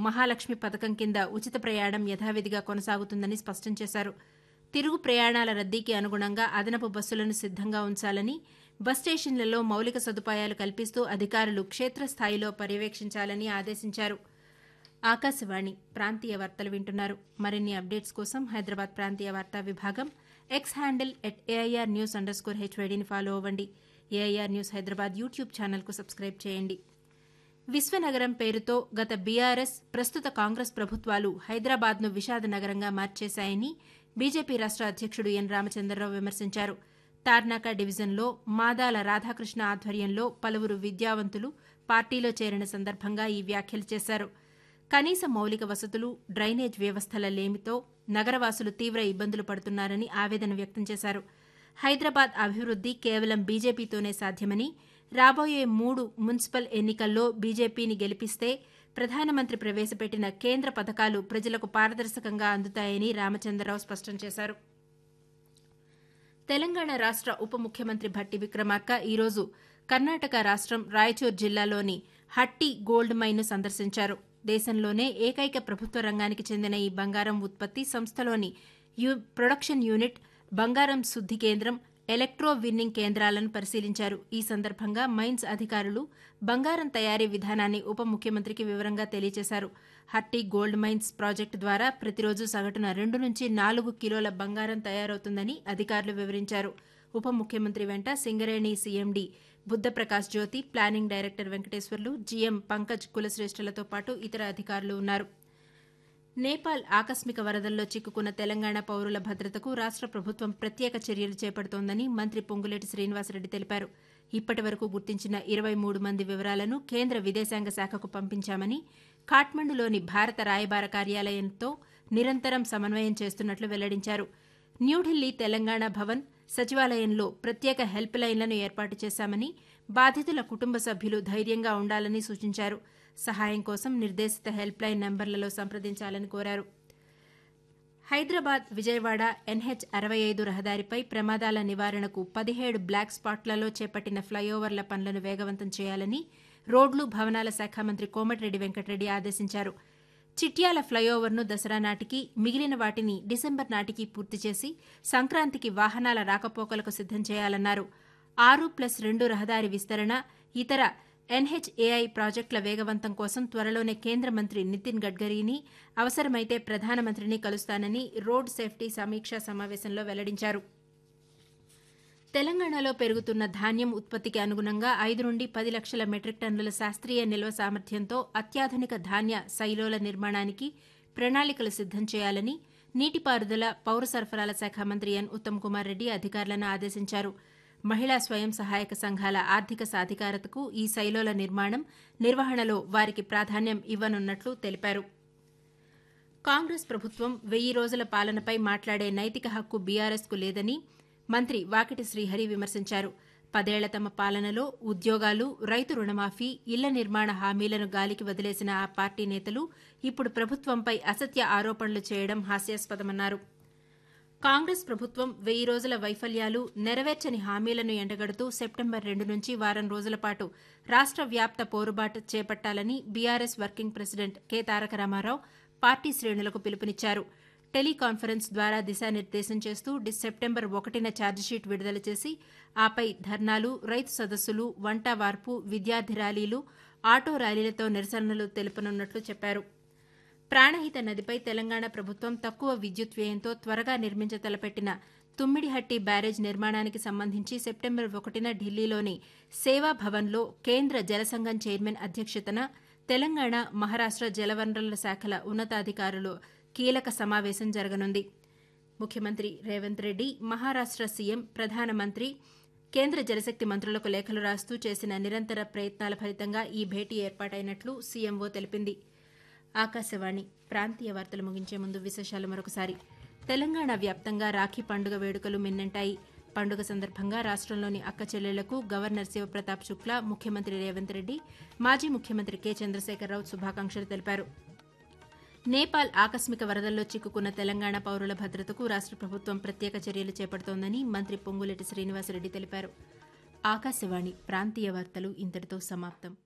మహాలక్ష్మి పథకం కింద ఉచిత ప్రయాణం యథావిధిగా కొనసాగుతుందని స్పష్టం చేశారు తిరుగు ప్రయాణాల రద్దీకి అనుగుణంగా అదనపు బస్సులను సిద్దంగా ఉంచాలని బస్ స్టేషన్లలో మౌలిక సదుపాయాలు కల్పిస్తూ అధికారులు క్షేత్రస్థాయిలో పర్యవేక్షించాలని ఆదేశించారు ఆకాశవాణి ప్రాంతీయ వార్తలు వింటున్నారు మరిన్ని అప్డేట్స్ కోసం హైదరాబాద్ ప్రాంతీయ వార్తా విభాగం X handle at AIR news underscore హెచ్వైడీని ఫాలో అవ్వండి ఏఐఆర్ న్యూస్ హైదరాబాద్ యూట్యూబ్ ఛానల్కు సబ్స్క్రైబ్ చేయండి విశ్వనగరం పేరుతో గత బీఆర్ఎస్ ప్రస్తుత కాంగ్రెస్ ప్రభుత్వాలు హైదరాబాద్ను విషాద నగరంగా మార్చేశాయని బీజేపీ రాష్ట అధ్యక్షుడు ఎన్ రామచంద్రరావు విమర్శించారు తార్నాక డివిజన్లో మాదాల రాధాకృష్ణ ఆధ్వర్యంలో పలువురు విద్యావంతులు పార్టీలో చేరిన సందర్భంగా ఈ వ్యాఖ్యలు చేశారు కనీస మౌలిక వసతులు డ్రైనేజ్ వ్యవస్థల లేమితో నగరవాసులు తీవ్ర ఇబ్బందులు పడుతున్నారని ఆవేదన వ్యక్తం చేశారు హైదరాబాద్ అభివృద్ది కేవలం బీజేపీతోనే సాధ్యమని రాబోయే మూడు మున్సిపల్ ఎన్నికల్లో బీజేపీని గెలిపిస్తే ప్రధానమంత్రి ప్రవేశపెట్టిన కేంద్ర పథకాలు ప్రజలకు పారదర్శకంగా అందుతాయని రామచంద్రరావు స్పష్టం చేశారు తెలంగాణ రాష్ట ఉప ముఖ్యమంత్రి భట్టి విక్రమార్క ఈరోజు కర్ణాటక రాష్టం రాయచూర్ జిల్లాలోని హట్టి గోల్డ్ మైన్ను సందర్శించారు దేశంలోనే ఏకైక ప్రభుత్వ రంగానికి చెందిన ఈ బంగారం ఉత్పత్తి సంస్థలోని ప్రొడక్షన్ యూనిట్ బంగారం శుద్ది కేంద్రం ఎలక్ట్రో విన్నింగ్ కేంద్రాలను పరిశీలించారు ఈ సందర్భంగా మైన్స్ అధికారులు బంగారం తయారీ విధానాన్ని ఉప ముఖ్యమంత్రికి వివరంగా తెలియజేశారు హట్టి గోల్డ్ మైన్స్ ప్రాజెక్టు ద్వారా ప్రతిరోజు సగటున రెండు నుంచి నాలుగు కిలోల బంగారం తయారవుతుందని అధికారులు వివరించారు ఉప ముఖ్యమంత్రి వెంట Singareni CMD Buddhaprakash Jyoti planning director Venkateswarlu GM Pankaj కులశ్రేష్ఠలతో పాటు ఇతర అధికారులు ఉన్నారు నేపాల్ ఆకస్మిక వరదల్లో చిక్కుకున్న తెలంగాణ పౌరుల భద్రతకు రాష్ట ప్రభుత్వం ప్రత్యేక చర్యలు చేపడుతోందని మంత్రి పొంగులేటి శ్రీనివాసరెడ్డి తెలిపారు ఇప్పటి వరకు గుర్తించిన ఇరవై మూడు మంది వివరాలను కేంద్ర విదేశాంగ శాఖకు పంపించామని ఖాట్మండులోని భారత రాయబార కార్యాలయంతో నిరంతరం సమన్వయం చేస్తున్నట్లు వెల్లడించారు న్యూఢిల్లీ తెలంగాణ భవన్ సచివాలయంలో ప్రత్యేక హెల్ప్ లైన్లను ఏర్పాటు చేశామని బాధితుల కుటుంబ సభ్యులు ధైర్యంగా ఉండాలని సూచించారు సహాయం కోసం నిర్దేశిత హెల్ప్ లైన్ నంబర్లలో సంప్రదించాలని కోరారు హైదరాబాద్ విజయవాడ ఎన్హెచ్ అరవై ఐదు రహదారిపై ప్రమాదాల నివారణకు పదిహేడు బ్లాక్ స్పాట్లలో చేపట్టిన ఫ్లైఓవర్ల పనులను వేగవంతం చేయాలని రోడ్లు భవనాల శాఖ మంత్రి కోమటిరెడ్డి వెంకటరెడ్డి ఆదేశించారు చిట్యాల ఫ్లైఓవర్ను దసరా నాటికి మిగిలిన వాటిని డిసెంబర్ నాటికి పూర్తి చేసి సంక్రాంతికి వాహనాల రాకపోకలకు సిద్దం చేయాలన్నారు ఆరు ప్లస్ రెండు రహదారి విస్తరణ ఇతర ఎన్హెచ్ఏఐ ప్రాజెక్టుల వేగవంతం కోసం త్వరలోనే కేంద్ర మంత్రి నితిన్ గడ్కరీని అవసరమైతే ప్రధానమంత్రిని కలుస్తానని రోడ్ సేఫ్టీ సమీక్షా సమావేశంలో వెల్లడించారు తెలంగాణలో పెరుగుతున్న ధాన్యం ఉత్పత్తికి అనుగుణంగా ఐదు నుండి పది లక్షల మెట్రిక్ టన్నుల శాస్త్రీయ నిల్వ సామర్థ్యంతో అత్యాధునిక ధాన్య శైలోల నిర్మాణానికి ప్రణాళికలు సిద్దం చేయాలని నీటిపారుదల పౌర సరఫరాల శాఖ మంత్రి ఎన్ ఉత్తమ్ కుమార్ రెడ్డి అధికారులను ఆదేశించారు మహిళా స్వయం సహాయక సంఘాల ఆర్థిక సాధికారతకు ఈ శైలోల నిర్మాణం నిర్వహణలో వారికి ప్రాధాన్యం ఇవ్వనున్నట్లు తెలిపారు కాంగ్రెస్ ప్రభుత్వం వెయ్యి రోజుల పాలనపై మాట్లాడే నైతిక హక్కు బీఆర్ఎస్కు లేదని మంత్రి వాకిటి శ్రీహరి విమర్శించారు పదేళ్ల తమ పాలనలో ఉద్యోగాలు రైతు రుణమాఫీ ఇళ్ల నిర్మాణ హామీలను గాలికి వదిలేసిన ఆ పార్టీ నేతలు ఇప్పుడు ప్రభుత్వంపై అసత్య ఆరోపణలు చేయడం హాస్యాస్పదమన్నారు కాంగ్రెస్ ప్రభుత్వం వెయ్యి రోజుల వైఫల్యాలు నెరవేర్చని హామీలను ఎండగడుతూ సెప్టెంబర్ రెండు నుంచి వారం రోజుల పాటు రాష్ట వ్యాప్త పోరుబాటు చేపట్టాలని బీఆర్ఎస్ వర్కింగ్ ప్రెసిడెంట్ కె తారక రామారావు పార్టీ శ్రేణులకు పిలుపునిచ్చారు టెలికాన్ఫరెన్స్ ద్వారా దిశానిర్దేశం చేస్తూ సెప్టెంబర్ ఒకటిన ఛార్జిషీట్ విడుదల చేసి ఆపై ధర్నాలు రైతు సదస్సులు వంట వార్పు విద్యార్థి ర్యాలీలు ఆటో ర్యాలీలతో నిరసనలు తెలుపనున్నట్లు చెప్పారు ప్రాణహిత నదిపై తెలంగాణ ప్రభుత్వం తక్కువ విద్యుత్ వ్యయంతో త్వరగా నిర్మించ తలపెట్టిన తుమ్మిడిహట్టి బ్యారేజ్ నిర్మాణానికి సంబంధించి సెప్టెంబర్ ఒకటిన ఢిల్లీలోని సేవా భవన్లో కేంద్ర జలసంఘం చైర్మన్ అధ్యక్షతన తెలంగాణ మహారాష్ట జలవనరుల శాఖల ఉన్నతాధికారులు కీలక సమావేశం జరగనుంది ముఖ్యమంత్రి రేవంత్ రెడ్డి మహారాష్ట సీఎం ప్రధానమంత్రి కేంద్ర జలశక్తి మంత్రులకు లేఖలు రాస్తూ చేసిన నిరంతర ప్రయత్నాల ఫలితంగా ఈ భేటీ ఏర్పాటైనట్లు సీఎంఓ తెలిపింది ఆకాశవాణి ప్రాంతీయ వార్తలు ముగించే ముందు విశేషాలు మరొకసారి తెలంగాణ వ్యాప్తంగా రాఖీ పండుగ వేడుకలు మిన్నంటాయి పండుగ సందర్భంగా రాష్ట్రంలోని అక్క చెల్లెళ్లకు గవర్నర్ శివప్రతాప్ శుక్లా ముఖ్యమంత్రి రేవంత్ రెడ్డి మాజీ ముఖ్యమంత్రి కె చంద్రశేఖరరావు శుభాకాంక్షలు తెలిపారు నేపాల్ ఆకస్మిక వరదల్లో చిక్కుకున్న తెలంగాణ పౌరుల భద్రతకు రాష్ట ప్రభుత్వం ప్రత్యేక చర్యలు చేపడుతోందని మంత్రి పొంగులేటి శ్రీనివాసరెడ్డి తెలిపారు ఆకాశవాణి ప్రాంతీయ వార్తలు ఇంతటితో సమాప్తం